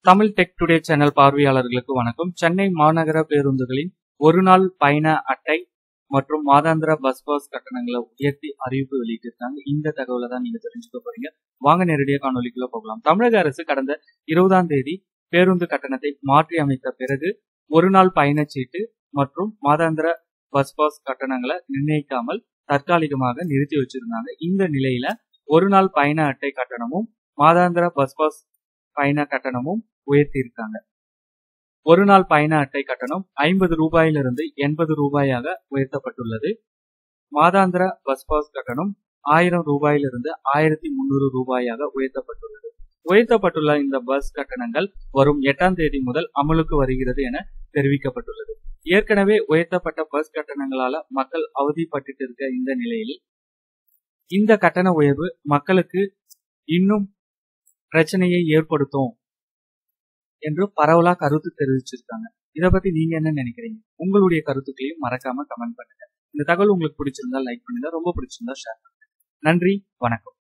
Tamil tech today channel பார்வையாளர்களுக்கு வணக்கம் சென்னை மாநகர பேருந்துகளின் ஒரு நாள் பயண அட்டை மற்றும் மாதாந்திர பஸ் பாஸ் கட்டணங்களை உயர்த்தி அறிவிப்பு வெளியிட்டிருக்காங்க இந்த தகவலை தான் நீங்க தெரிஞ்சுக்க போறீங்க வாங்க நேரடியாக காணொலிக்குள்ள போகலாம் தமிழக அரசு கடந்த இருபதாம் தேதி பேருந்து கட்டணத்தை மாற்றி அமைத்த பிறகு ஒரு நாள் பயணச்சீட்டு மற்றும் மாதாந்திர பஸ் பாஸ் கட்டணங்களை நிர்ணயிக்காமல் தற்காலிகமாக நிறுத்தி வச்சிருந்தாங்க இந்த நிலையில ஒரு நாள் பயண அட்டை கட்டணமும் மாதாந்திர பஸ் பாஸ் பயண கட்டணமும் உயர்த்தி இருக்காங்க ஒரு நாள் பயண அட்டை கட்டணம் ஐம்பது ரூபாயிலிருந்து எண்பது ரூபாயாக உயர்த்தப்பட்டுள்ளது மாதாந்திர பஸ் பாஸ் கட்டணம் ஆயிரம் ரூபாயிலிருந்து ஆயிரத்தி முன்னூறு ரூபாயாக உயர்த்தப்பட்டுள்ளது உயர்த்தப்பட்டுள்ள இந்த பஸ் கட்டணங்கள் வரும் எட்டாம் தேதி முதல் அமலுக்கு வருகிறது என தெரிவிக்கப்பட்டுள்ளது ஏற்கனவே உயர்த்தப்பட்ட பஸ் கட்டணங்களால மக்கள் அவதிப்பட்டு இருக்க இந்த நிலையில் இந்த கட்டண உயர்வு மக்களுக்கு இன்னும் பிரச்சனையை ஏற்படுத்தும் என்று பரவலா கருத்து தெரிவிச்சிருக்காங்க இதை பத்தி நீங்க என்ன நினைக்கிறீங்க உங்களுடைய கருத்துக்களையும் மறக்காம கமெண்ட் பண்ணுங்க இந்த தகவல் உங்களுக்கு பிடிச்சிருந்தா லைக் பண்ணுங்க ரொம்ப பிடிச்சிருந்தா ஷேர் பண்ணுங்க நன்றி வணக்கம்